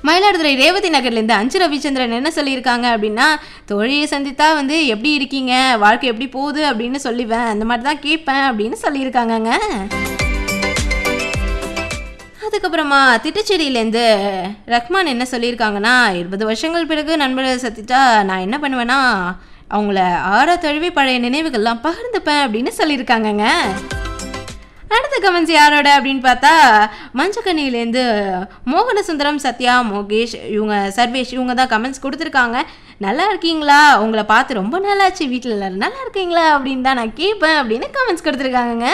மயிலாடுதுறை ரேவதி நகர்லேருந்து அஞ்சு ரவிச்சந்திரன் என்ன சொல்லியிருக்காங்க அப்படின்னா தோழியை சந்தித்தா வந்து எப்படி இருக்கீங்க வாழ்க்கை எப்படி போகுது அப்படின்னு சொல்லிவேன் அந்த மாதிரி தான் கேட்பேன் அப்படின்னு சொல்லியிருக்காங்கங்க அதுக்கப்புறமா திட்டச்சேரியிலேருந்து ரஹ்மான் என்ன சொல்லியிருக்காங்கன்னா இருபது வருஷங்கள் பிறகு நண்பரை சந்திச்சா நான் என்ன பண்ணுவேன்னா அவங்கள ஆற தழுவி பழைய நினைவுகள்லாம் பகிர்ந்துப்பேன் அப்படின்னு சொல்லியிருக்காங்கங்க அடுத்த கமெண்ட்ஸ் யாரோட அப்படின்னு பார்த்தா மஞ்சக்கண்ணிலேருந்து மோகன சுந்தரம் சத்யா மோகேஷ் இவங்க சர்வேஷ் இவங்க தான் கமெண்ட்ஸ் கொடுத்துருக்காங்க நல்லா இருக்கீங்களா உங்களை பார்த்து ரொம்ப நாளாச்சு வீட்டில் எல்லாரும் நல்லா இருக்கீங்களா அப்படின்னு தான் நான் கேட்பேன் அப்படின்னு கமெண்ட்ஸ் கொடுத்துருக்காங்கங்க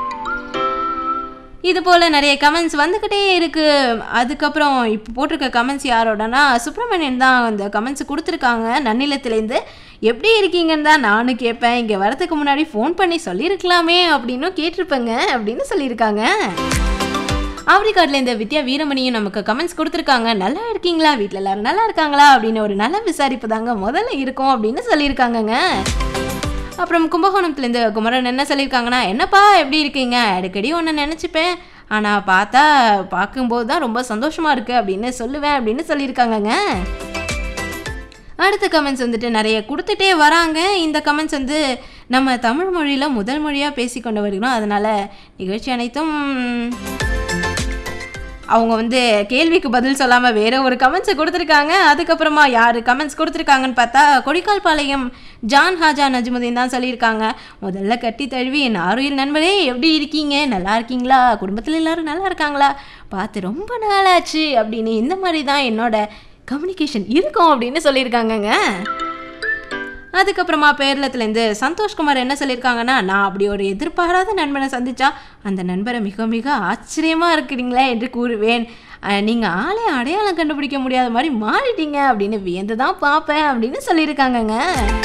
இது போல் நிறைய கமெண்ட்ஸ் வந்துக்கிட்டே இருக்குது அதுக்கப்புறம் இப்போ போட்டிருக்க கமெண்ட்ஸ் யாரோடனா சுப்பிரமணியன் தான் அந்த கமெண்ட்ஸ் கொடுத்துருக்காங்க நன்னிலத்துலேருந்து எப்படி இருக்கீங்கன்னு தான் நானும் கேட்பேன் இங்கே வரதுக்கு முன்னாடி ஃபோன் பண்ணி சொல்லியிருக்கலாமே அப்படின்னும் கேட்டிருப்பேங்க அப்படின்னு சொல்லியிருக்காங்க ஆப்ரிக்காட்லேருந்து வித்யா வீரமணியும் நமக்கு கமெண்ட்ஸ் கொடுத்துருக்காங்க நல்லா இருக்கீங்களா வீட்டில் எல்லாரும் நல்லா இருக்காங்களா அப்படின்னு ஒரு நல்ல விசாரிப்பு தாங்க முதல்ல இருக்கும் அப்படின்னு சொல்லியிருக்காங்கங்க அப்புறம் கும்பகோணத்துலேருந்து குமரன் என்ன சொல்லியிருக்காங்கன்னா என்னப்பா எப்படி இருக்கீங்க அடிக்கடி ஒன்று நினச்சிப்பேன் ஆனால் பார்த்தா பார்க்கும்போது தான் ரொம்ப சந்தோஷமாக இருக்குது அப்படின்னு சொல்லுவேன் அப்படின்னு சொல்லியிருக்காங்கங்க அடுத்த கமெண்ட்ஸ் வந்துட்டு நிறைய கொடுத்துட்டே வராங்க இந்த கமெண்ட்ஸ் வந்து நம்ம தமிழ் மொழியில் முதல் மொழியாக பேசி கொண்டு வருகிறோம் அதனால் நிகழ்ச்சி அனைத்தும் அவங்க வந்து கேள்விக்கு பதில் சொல்லாமல் வேற ஒரு கமெண்ட்ஸை கொடுத்துருக்காங்க அதுக்கப்புறமா யார் கமெண்ட்ஸ் கொடுத்துருக்காங்கன்னு பார்த்தா கொடிக்கால் பாளையம் ஜான் ஹாஜா நஜ்முதீன் தான் சொல்லியிருக்காங்க முதல்ல கட்டி தழுவி என் ஆரோயில் நண்பரே எப்படி இருக்கீங்க நல்லா இருக்கீங்களா குடும்பத்தில் எல்லாரும் நல்லா இருக்காங்களா பார்த்து ரொம்ப நாளாச்சு அப்படின்னு இந்த மாதிரி தான் என்னோட கம்யூனிகேஷன் இருக்கும் அப்படின்னு சொல்லியிருக்காங்கங்க அதுக்கப்புறமா பேரளத்துலேருந்து சந்தோஷ்குமார் என்ன சொல்லியிருக்காங்கன்னா நான் அப்படி ஒரு எதிர்பாராத நண்பனை சந்திச்சா அந்த நண்பரை மிக மிக ஆச்சரியமாக இருக்கிறீங்களே என்று கூறுவேன் நீங்கள் ஆளே அடையாளம் கண்டுபிடிக்க முடியாத மாதிரி மாறிட்டீங்க அப்படின்னு வியந்து தான் பார்ப்பேன் அப்படின்னு சொல்லியிருக்காங்கங்க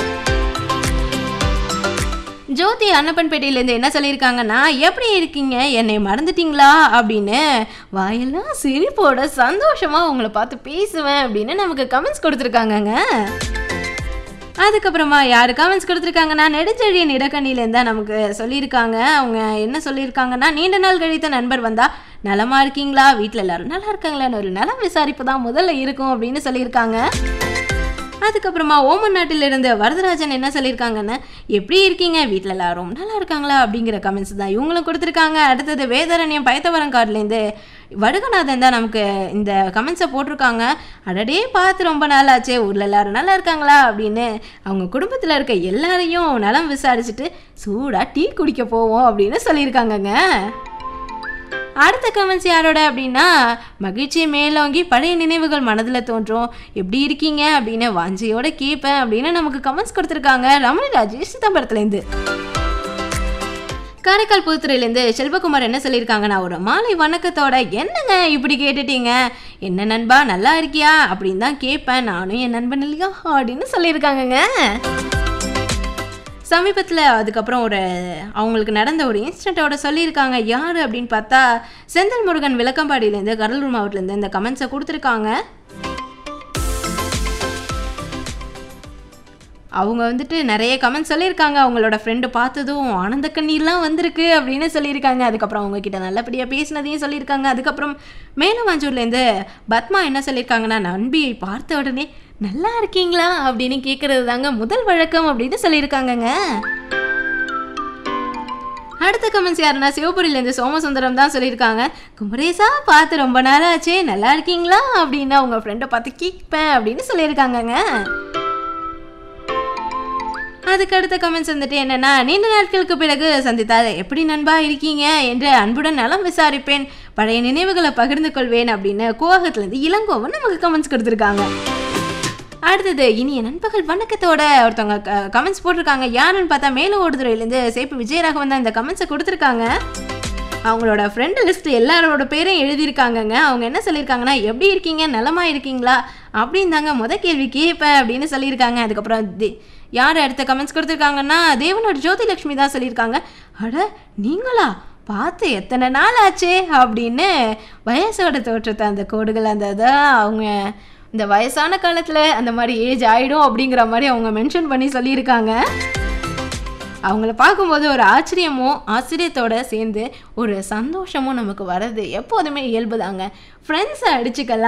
ஜோதி அன்னப்பன்பேட்டையிலேருந்து என்ன சொல்லியிருக்காங்கன்னா எப்படி இருக்கீங்க என்னை மறந்துட்டீங்களா அப்படின்னு வாயெல்லாம் சிரிப்போட சந்தோஷமாக உங்களை பார்த்து பேசுவேன் அப்படின்னு நமக்கு கமெண்ட்ஸ் கொடுத்துருக்காங்கங்க அதுக்கப்புறமா யார் கமெண்ட்ஸ் கொடுத்துருக்காங்கன்னா நெடுஞ்செழியன் இடக்கண்ணிலேருந்து தான் நமக்கு சொல்லியிருக்காங்க அவங்க என்ன சொல்லியிருக்காங்கன்னா நீண்ட நாள் கழித்த நண்பர் வந்தா நலமா இருக்கீங்களா வீட்டில் எல்லாரும் நல்லா இருக்காங்களான்னு ஒரு நலம் விசாரிப்பு தான் முதல்ல இருக்கும் அப்படின்னு சொல்லியிருக்காங்க அதுக்கப்புறமா ஓமன் நாட்டிலிருந்து வரதராஜன் என்ன சொல்லியிருக்காங்கன்னா எப்படி இருக்கீங்க வீட்டில் எல்லாரும் நல்லா இருக்காங்களா அப்படிங்கிற கமெண்ட்ஸ் தான் இவங்களும் கொடுத்துருக்காங்க அடுத்தது வேதாரண்யம் பயத்தவரம் கார்ட்லேருந்து வடுகநாதன் தான் நமக்கு இந்த கமெண்ட்ஸை போட்டிருக்காங்க அடடே பார்த்து ரொம்ப நாள் ஆச்சே ஊரில் எல்லாரும் நல்லா இருக்காங்களா அப்படின்னு அவங்க குடும்பத்தில் இருக்க எல்லாரையும் நலம் விசாரிச்சுட்டு சூடாக டீ குடிக்க போவோம் அப்படின்னு சொல்லியிருக்காங்கங்க அடுத்த கமெண்ட்ஸ் யாரோட அப்படின்னா மகிழ்ச்சி மேலோங்கி பழைய நினைவுகள் மனதில் தோன்றும் எப்படி இருக்கீங்க அப்படின்னு வாஞ்சியோட கேட்பேன் அப்படின்னு நமக்கு கமெண்ட்ஸ் கொடுத்துருக்காங்க ரமணி ராஜேஷ் சிதம்பரத்துலேருந்து காரைக்கால் புதுத்துறையிலேருந்து செல்வகுமார் என்ன சொல்லியிருக்காங்கன்னா ஒரு மாலை வணக்கத்தோட என்னங்க இப்படி கேட்டுட்டீங்க என்ன நண்பா நல்லா இருக்கியா அப்படின்னு தான் கேட்பேன் நானும் என் நண்பன் இல்லையா அப்படின்னு சொல்லியிருக்காங்கங்க சமீபத்தில் அதுக்கப்புறம் ஒரு அவங்களுக்கு நடந்த ஒரு இன்சிடெண்ட்டோட சொல்லியிருக்காங்க யார் அப்படின்னு பார்த்தா செந்தில் முருகன் விளக்கம்பாடியிலேருந்து கடலூர் மாவட்டத்துலேருந்து இந்த கமெண்ட்ஸை கொடுத்துருக்காங்க அவங்க வந்துட்டு நிறைய கமெண்ட்ஸ் சொல்லியிருக்காங்க அவங்களோட ஃப்ரெண்டு பார்த்ததும் ஆனந்த கண்ணீர்லாம் வந்திருக்கு அப்படின்னு சொல்லியிருக்காங்க அதுக்கப்புறம் அவங்க கிட்ட நல்லபடியாக பேசினதையும் சொல்லியிருக்காங்க அதுக்கப்புறம் மேலவாஞ்சூர்லேருந்து பத்மா என்ன சொல்லியிருக்காங்கன்னா நண்பியை பார்த்த உடனே நல்லா இருக்கீங்களா அப்படின்னு கேட்குறது தாங்க முதல் வழக்கம் அப்படின்னு சொல்லியிருக்காங்கங்க அடுத்த கமெண்ட்ஸ் யாருன்னா சிவபுரியிலேருந்து சோமசுந்தரம் தான் சொல்லியிருக்காங்க குமரேசா பார்த்து ரொம்ப நாள் ஆச்சே நல்லா இருக்கீங்களா அப்படின்னு அவங்க ஃப்ரெண்டை பார்த்து கேட்பேன் அப்படின்னு சொல்லியிருக்காங்கங்க அதுக்கு அடுத்த கமெண்ட்ஸ் வந்துட்டு என்னன்னா நீண்ட நாட்களுக்கு பிறகு சந்தித்தால் எப்படி நண்பா இருக்கீங்க என்று அன்புடன் நலம் விசாரிப்பேன் பழைய நினைவுகளை பகிர்ந்து கொள்வேன் அப்படின்னு குவாகத்துலேருந்து இளங்கோவன் நமக்கு கமெண்ட்ஸ் கொடுத்துருக்காங்க அடுத்தது இனிய நண்பர்கள் வணக்கத்தோட ஒருத்தவங்க கமெண்ட்ஸ் போட்டிருக்காங்க யாருன்னு பார்த்தா மேல ஓடுதுறையிலேருந்து சேப்பு விஜயராகவன் தான் இந்த கமெண்ட்ஸை கொடுத்துருக்காங்க அவங்களோட ஃப்ரெண்டு லிஸ்ட் எல்லாரோட பேரையும் எழுதியிருக்காங்கங்க அவங்க என்ன சொல்லியிருக்காங்கன்னா எப்படி இருக்கீங்க நலமா இருக்கீங்களா அப்படின்னு தாங்க முத கேள்வி கேட்பேன் அப்படின்னு சொல்லியிருக்காங்க அதுக்கப்புறம் தி- யார் அடுத்த கமெண்ட்ஸ் கொடுத்துருக்காங்கன்னா தேவனோட ஜோதிலட்சுமி தான் சொல்லியிருக்காங்க அட நீங்களா பார்த்து எத்தனை நாள் ஆச்சே அப்படின்னு வயசோட தோற்றத்தை அந்த கோடுகள் அந்த இதை அவங்க இந்த வயசான காலத்தில் அந்த மாதிரி ஏஜ் ஆகிடும் அப்படிங்கிற மாதிரி அவங்க மென்ஷன் பண்ணி சொல்லியிருக்காங்க அவங்கள பார்க்கும்போது ஒரு ஆச்சரியமும் ஆச்சரியத்தோட சேர்ந்து ஒரு சந்தோஷமும் நமக்கு வர்றது எப்போதுமே இயல்புதாங்க ஃப்ரெண்ட்ஸை அடிச்சுக்கலாம்